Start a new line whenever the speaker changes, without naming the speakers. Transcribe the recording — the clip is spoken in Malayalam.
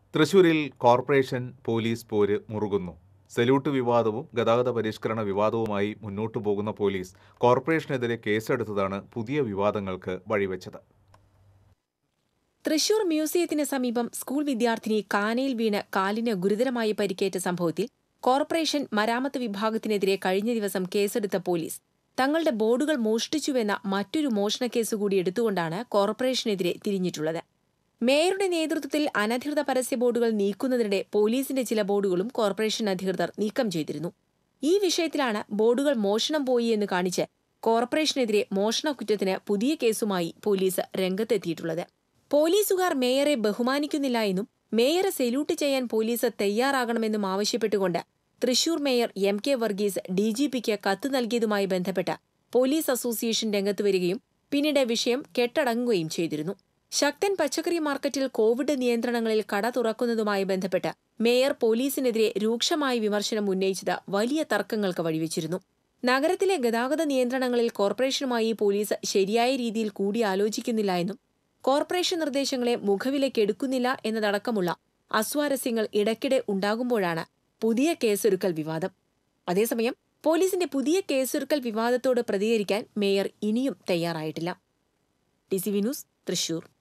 തൃശൂരിൽ കോർപ്പറേഷൻ പോലീസ് പോര് മുറുകുന്നു സല്യൂട്ട് വിവാദവും ഗതാഗത പരിഷ്കരണ വിവാദവുമായി മുന്നോട്ടു പോകുന്ന പോലീസ് കോർപ്പറേഷനെതിരെ കേസെടുത്തതാണ് പുതിയ വിവാദങ്ങൾക്ക് വഴിവെച്ചത്
തൃശൂർ മ്യൂസിയത്തിന് സമീപം സ്കൂൾ വിദ്യാർത്ഥിനി കാനയിൽ വീണ് കാലിന് ഗുരുതരമായി പരിക്കേറ്റ സംഭവത്തിൽ കോർപ്പറേഷൻ മരാമത്ത് വിഭാഗത്തിനെതിരെ കഴിഞ്ഞ ദിവസം കേസെടുത്ത പോലീസ് തങ്ങളുടെ ബോർഡുകൾ മോഷ്ടിച്ചുവെന്ന മറ്റൊരു മോഷണക്കേസ് കൂടി എടുത്തുകൊണ്ടാണ് കോർപ്പറേഷനെതിരെ തിരിഞ്ഞിട്ടുള്ളത് മേയറുടെ നേതൃത്വത്തിൽ അനധികൃത പരസ്യ ബോർഡുകൾ നീക്കുന്നതിനിടെ പോലീസിന്റെ ചില ബോർഡുകളും കോർപ്പറേഷൻ അധികൃതർ നീക്കം ചെയ്തിരുന്നു ഈ വിഷയത്തിലാണ് ബോർഡുകൾ മോഷണം പോയി എന്ന് കാണിച്ച് കോർപ്പറേഷനെതിരെ മോഷണക്കുറ്റത്തിന് പുതിയ കേസുമായി പോലീസ് രംഗത്തെത്തിയിട്ടുള്ളത് പോലീസുകാർ മേയറെ ബഹുമാനിക്കുന്നില്ല എന്നും മേയറെ സെല്യൂട്ട് ചെയ്യാൻ പോലീസ് തയ്യാറാകണമെന്നും ആവശ്യപ്പെട്ടുകൊണ്ട് Thrissur mayor M K Varghese ഡിജിപിക്ക് കത്ത് നൽകിയതുമായി ബന്ധപ്പെട്ട് പോലീസ് അസോസിയേഷൻ രംഗത്ത് വരികയും പിന്നീട് വിഷയം കെട്ടടങ്ങുകയും ചെയ്തിരുന്നു ശക്തൻ പച്ചക്കറി മാർക്കറ്റിൽ കോവിഡ് നിയന്ത്രണങ്ങളിൽ കട തുറക്കുന്നതുമായി ബന്ധപ്പെട്ട് മേയർ പോലീസിനെതിരെ രൂക്ഷമായ വിമർശനം ഉന്നയിച്ചത് വലിയ തർക്കങ്ങൾക്ക് വഴിവെച്ചിരുന്നു നഗരത്തിലെ ഗതാഗത നിയന്ത്രണങ്ങളിൽ കോർപ്പറേഷനുമായി പോലീസ് ശരിയായ രീതിയിൽ കൂടിയാലോചിക്കുന്നില്ല എന്നും കോർപ്പറേഷൻ നിർദ്ദേശങ്ങളെ മുഖവിലക്കെടുക്കുന്നില്ല എന്നതടക്കമുള്ള അസ്വാരസ്യങ്ങൾ ഇടയ്ക്കിടെ ഉണ്ടാകുമ്പോഴാണ് പുതിയ കേസൊരുക്കൽ വിവാദം അതേസമയം പോലീസിന്റെ പുതിയ കേസൊരുക്കൽ വിവാദത്തോട് പ്രതികരിക്കാൻ മേയർ ഇനിയും തയ്യാറായിട്ടില്ല T C V news Thrissur